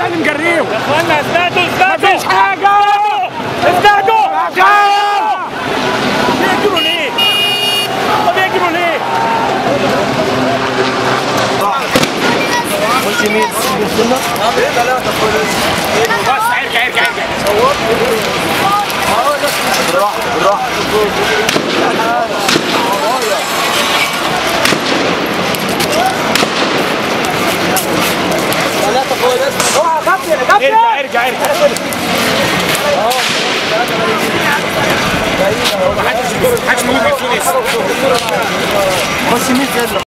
احنا اللي مجريهم يا اخوانا اثبتوا اثبتوا مفيش حاجه اثبتوا حاجه بيجروا ليه؟ طب بيجروا ليه؟ خش يمين بس ارجع ارجع ارجع بالراحه بالراحه ارجع ارجع ارجع محدش محدش موجود في تونس خش يمين كده